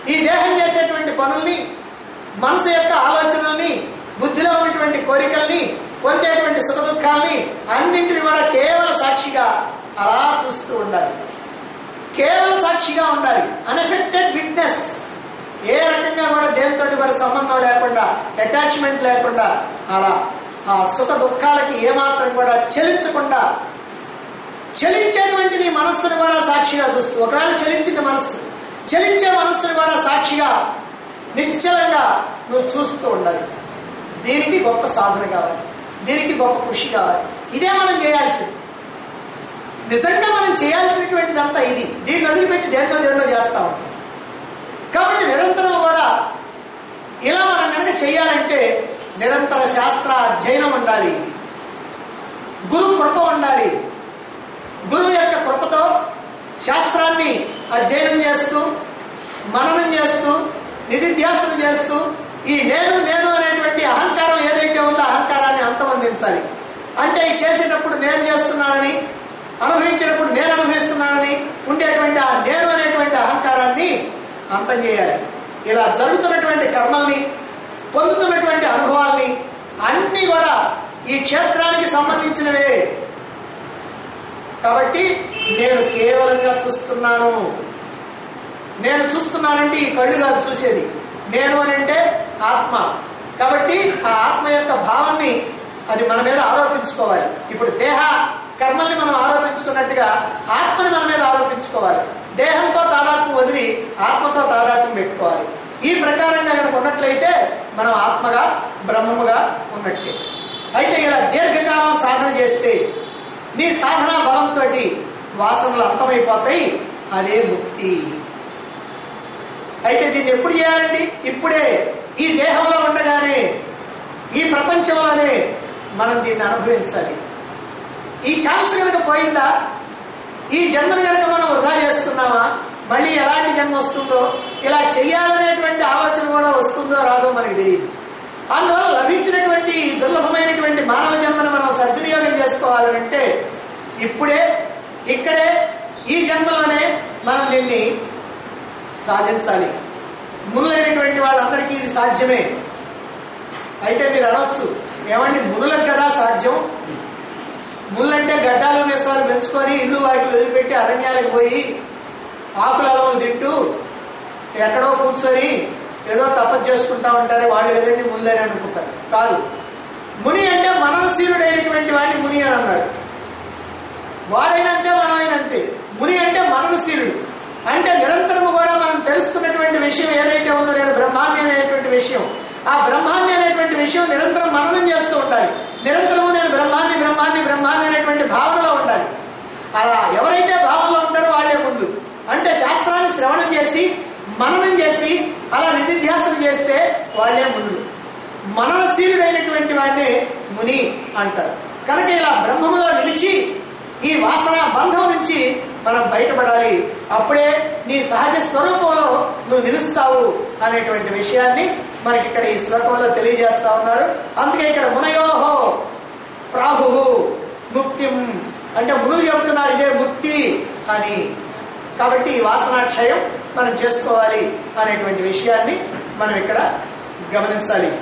ఈ దేహం చేసేటువంటి పనుల్ని మనసు యొక్క ఆలోచనల్ని బుద్ధిలో ఉన్నటువంటి కోరికల్ని పొందేటువంటి సుఖ దుఃఖాల్ని అన్నింటిని కూడా కేవల సాక్షిగా అలా చూస్తూ ఉండాలి కేవల సాక్షిగా ఉండాలి అన్ఎఫెక్టెడ్ విట్నెస్ ఏ రకంగా కూడా దేనితో కూడా సంబంధం లేకుండా అటాచ్మెంట్ లేకుండా అలా ఆ సుఖ దుఃఖాలకి ఏమాత్రం కూడా చెలించకుండా చలించేటువంటి నీ మనస్సును కూడా సాక్షిగా చూస్తూ ఒకవేళ చలించింది మనస్సు చలించే మనస్సును కూడా సాక్షిగా నిశ్చలంగా నువ్వు చూస్తూ ఉండాలి దీనికి గొప్ప సాధన కావాలి దీనికి గొప్ప కృషి కావాలి ఇదే మనం చేయాల్సింది నిజంగా మనం చేయాల్సినటువంటిదంతా ఇది దీన్ని వదిలిపెట్టి దేంతో దేంతో చేస్తా ఉంటాం కాబట్టి నిరంతరం కూడా ఇలా మనం కనుక చేయాలంటే నిరంతర శాస్త్ర అధ్యయనం ఉండాలి గురు కృప ఉండాలి గురువు యొక్క కృపతో శాస్త్రాన్ని అధ్యయనం చేస్తూ మననం చేస్తూ నిధిధ్యాసనం చేస్తూ ఈ నేను నేను అనేటువంటి అహంకారం ఏదైతే ఉందో అహంకారాన్ని అంతమందించాలి అంటే ఈ చేసేటప్పుడు నేను చేస్తున్నానని అనుభవించేటప్పుడు నేను అనుభవిస్తున్నానని ఉండేటువంటి ఆ నేను అనేటువంటి అహంకారాన్ని అంతం చేయాలి ఇలా జరుగుతున్నటువంటి కర్మల్ని పొందుతున్నటువంటి అనుభవాల్ని అన్ని కూడా ఈ క్షేత్రానికి సంబంధించినవే కాబట్టి నేను కేవలంగా చూస్తున్నాను నేను చూస్తున్నానంటే ఈ కళ్ళు కాదు చూసేది నేను అని అంటే ఆత్మ కాబట్టి ఆ ఆత్మ యొక్క భావాన్ని అది మన మీద ఆరోపించుకోవాలి ఇప్పుడు దేహ కర్మల్ని మనం ఆరోపించుకున్నట్టుగా ఆత్మని మన మీద ఆరోపించుకోవాలి దేహంతో తాదాత్మ్యం వదిలి ఆత్మతో తాదాత్మ్యం పెట్టుకోవాలి ఈ ప్రకారంగా కనుక ఉన్నట్లయితే మనం ఆత్మగా బ్రహ్మముగా ఉన్నట్టే అయితే ఇలా దీర్ఘకాలం సాధన చేస్తే నీ సాధన బలంతో వాసనలు అంతమైపోతాయి అదే ముక్తి అయితే దీన్ని ఎప్పుడు చేయాలండి ఇప్పుడే ఈ దేహంలో ఉండగానే ఈ ప్రపంచంలోనే మనం దీన్ని అనుభవించాలి ఈ ఛాన్స్ కనుక పోయిందా ఈ జన్మను కనుక మనం వృధా చేసుకున్నామా మళ్ళీ ఎలాంటి జన్మ వస్తుందో ఇలా చెయ్యాలనేటువంటి ఆలోచన కూడా వస్తుందో రాదో మనకి తెలియదు అందువల్ల లభించినటువంటి దుర్లభమైనటువంటి మానవ జన్మను మనం సద్వినియోగం చేసుకోవాలంటే ఇప్పుడే ఇక్కడే ఈ జన్మలోనే మనం దీన్ని సాధించాలి మునులైనటువంటి వాళ్ళందరికీ ఇది సాధ్యమే అయితే మీరు అనొచ్చు ఏమండి మునులకు కదా సాధ్యం ముళ్ళంటే గడ్డాలు మెసాలు పెంచుకొని ఇల్లు వాటిని వదిలిపెట్టి అరణ్యాలకు పోయి ఆకుల అలవలు తింటూ ఎక్కడో కూర్చొని ఏదో తపస్సు చేసుకుంటా ఉంటారే వాళ్ళు ఏదండి ముళ్ళని అనుకుంటారు కాదు ముని అంటే మననశీలుడైనటువంటి వాడిని ముని అని అన్నారు వాడైనంతే మనమైనంతే ముని అంటే మననశీలుడు అంటే నిరంతరము కూడా మనం తెలుసుకున్నటువంటి విషయం ఏదైతే ఉందో నేను బ్రహ్మాన్ని అనేటువంటి విషయం ఆ బ్రహ్మాన్ని అనేటువంటి విషయం నిరంతరం మననం చేస్తూ ఉండాలి నిరంతరము నేను బ్రహ్మాన్ని బ్రహ్మాన్ని బ్రహ్మాన్ని అనేటువంటి భావనలో ఉండాలి అలా ఎవరైతే భావనలో ఉంటారో వాళ్ళే ముందు అంటే శాస్త్రాన్ని శ్రవణం చేసి మననం చేసి అలా నిధిధ్యాసనం చేస్తే వాళ్ళే ముందు మననశీలుడైనటువంటి వాడినే ముని అంటారు కనుక ఇలా బ్రహ్మములో నిలిచి ఈ వాసన బంధం నుంచి మనం బయటపడాలి అప్పుడే నీ సహజ స్వరూపంలో నువ్వు నిలుస్తావు అనేటువంటి విషయాన్ని మనకి ఇక్కడ ఈ శ్లోకంలో తెలియజేస్తా ఉన్నారు అందుకే ఇక్కడ మునయోహో ప్రాహు ముక్తిం అంటే మునులు చెబుతున్నారు ఇదే ముక్తి అని కాబట్టి ఈ వాసనాక్షయం మనం చేసుకోవాలి అనేటువంటి విషయాన్ని మనం ఇక్కడ గమనించాలి